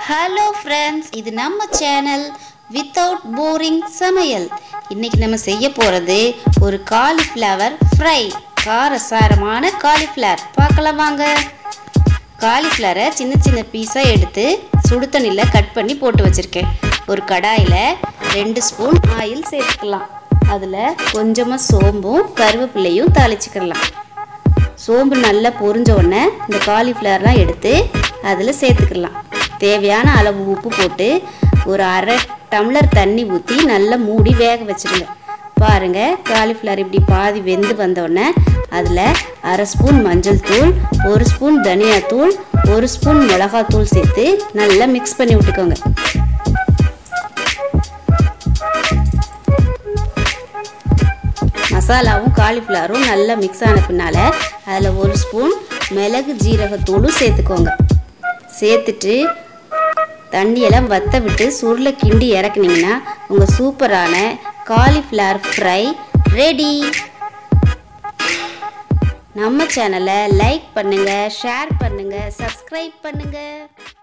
hello friends இது நம்ம channel without boring சமையல் இன்னைக்கு நம்ம செய்ய போகிறது ஒரு காலிஃப்ளவர் ஃப்ரை காரசாரமான காலிஃப்ளவர் பார்க்கலாம் வாங்க காலிஃப்ளவரை சின்ன சின்ன பீஸாக எடுத்து சுடு தண்ணியில் கட் பண்ணி போட்டு வச்சுருக்கேன் ஒரு கடாயில் ரெண்டு ஸ்பூன் ஆயில் சேர்த்துக்கலாம் அதில் கொஞ்சமாக சோம்பும் கருவேப்பிலையும் தாளிச்சுக்கலாம் சோம்பு நல்லா பொரிஞ்ச உடனே இந்த காலிஃப்ளவர்லாம் எடுத்து அதில் சேர்த்துக்கலாம் தேவையான அளவு உப்பு போட்டு ஒரு அரை டம்ளர் தண்ணி ஊற்றி நல்லா மூடி வேக வச்சுருங்க பாருங்கள் காலிஃப்ளவர் இப்படி பாதி வெந்து வந்தோடனே அதில் அரை ஸ்பூன் மஞ்சள் தூள் ஒரு ஸ்பூன் தனியாத்தூள் ஒரு ஸ்பூன் மிளகாத்தூள் சேர்த்து நல்லா மிக்ஸ் பண்ணி விட்டுக்கோங்க மசாலாவும் காலிஃப்ளவரும் நல்லா மிக்ஸ் ஆன பின்னால் அதில் ஒரு ஸ்பூன் மிளகு ஜீரகத்தூளும் சேர்த்துக்கோங்க சேர்த்துட்டு தண்ணியெல்லாம் வத்த விட்டு சுருளை கிண்டி இறக்குனீங்கன்னா உங்கள் சூப்பரான காலிஃப்ளவர் ஃப்ரை ரெடி நம்ம சேனலை லைக் பண்ணுங்கள் ஷேர் பண்ணுங்கள் சப்ஸ்கிரைப் பண்ணுங்கள்